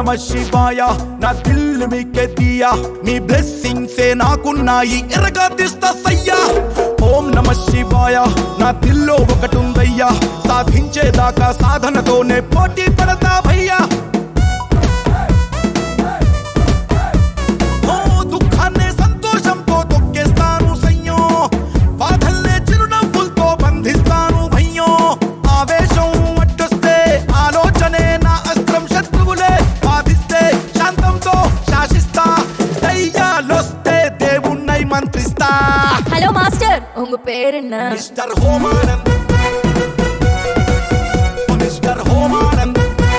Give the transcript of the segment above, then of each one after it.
నమ శివాయ నా దిల్ మీకే దియా మీ బ్లెస్సింగ్సే నాకున్నాయి ఎరగా తీస్తా సయ్యా ఓం నమ శివాయ నా దిల్లో ఒకటుందయ్యా సాధించేదాకా సాధనతోనే పోటీ పడతా భయ్యా ఓ దుఃఖాన్ని సంతోషంతో తొక్కేస్తాను సయ్యో బాధల్నే చిరునవ్వులతో బంధిస్తాను భయ్యో ఆవేశం అడ్డొస్తే ఆలోచనే నా అస్త్రం శత్రువులే బాధిస్తే శాంతంతో శాసిస్తా దయ్యాలొస్తే దేవుణ్ణై మంత్రిస్తా హలో మాస్టర్ உங்க பேர் என்ன mister Homanand mister Homanand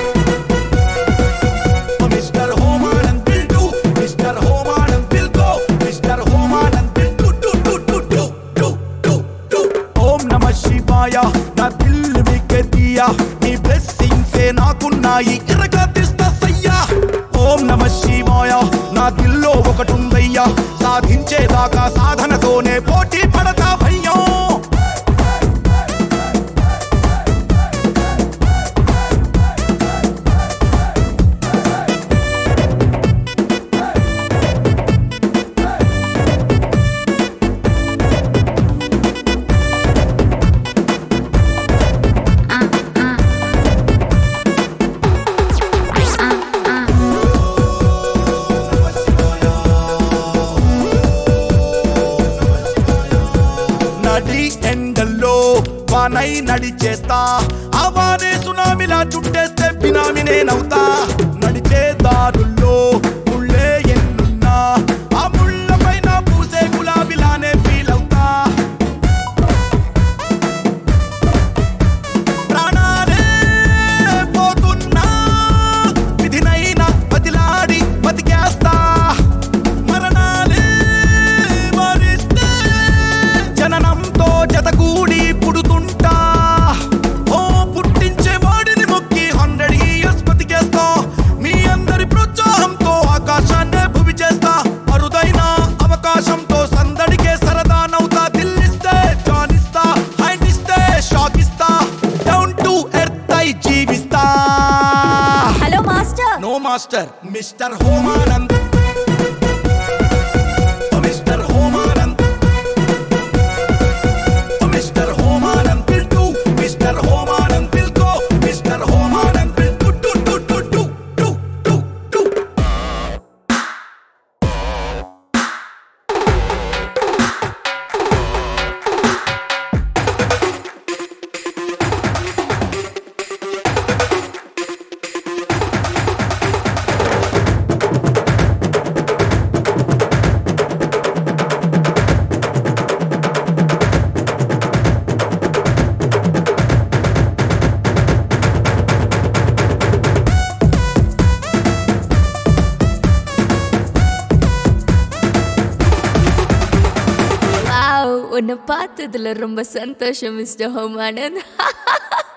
mister Homanand will do mister Homanand will go mister Homanand will do do do do do do do do ఓం నమ శివాయ నా దిల్ మీకే దియా మీ బ్లెస్సింగ్సే నాకున్నాయి ఇరగా తీస్తా సయ్యా ఓం నమ శివాయ నా దిల్లో ఒకటుందయ్యా సాధించేదాకా సాధనతోనే పోటీ పడతా భయ్యో నడి ఎండల్లో వానై నడిచేస్తా ఆ వానే సునామిలా చుట్టేస్తే బినామి నేనవుతా నడిచే దారుల్లో ముళ్ళే ఎన్నున్నా ఆ ముళ్ళ పైన పూసే గులాబీలానే ఫీల్ అవుతా ప్రాణాలే పోతున్నా విధినైనా బతిలాడి బతికేస్తా మరణాలే మరిస్తే జననంతో జతగూడి పుడుతుంటా ఓ పుట్టించే వాడిని మొక్కి హండ్రెడ్ ఇయర్స్ బతికేస్తా మీ అందరి ప్రోత్సాహంతో ఆకాశాన్నే భువి చేస్తా అరుదైన అవకాశంతో సందడికే సరదానవుతా దిల్లిస్తే జానిస్తా హైట్ ఇస్తే షాక్ ఇస్తా డౌన్ టు ఎర్త్ అయి జీవిస్తా hello master no master mister Homanand mister Homanand mister Homanand will do mister Homanand will go mister Homanand will do do do do do do do do wow உன்னை பார்த்ததுல ரொம்ப சந்தோஷம் மிஸ்டர் ஹோமானந்த்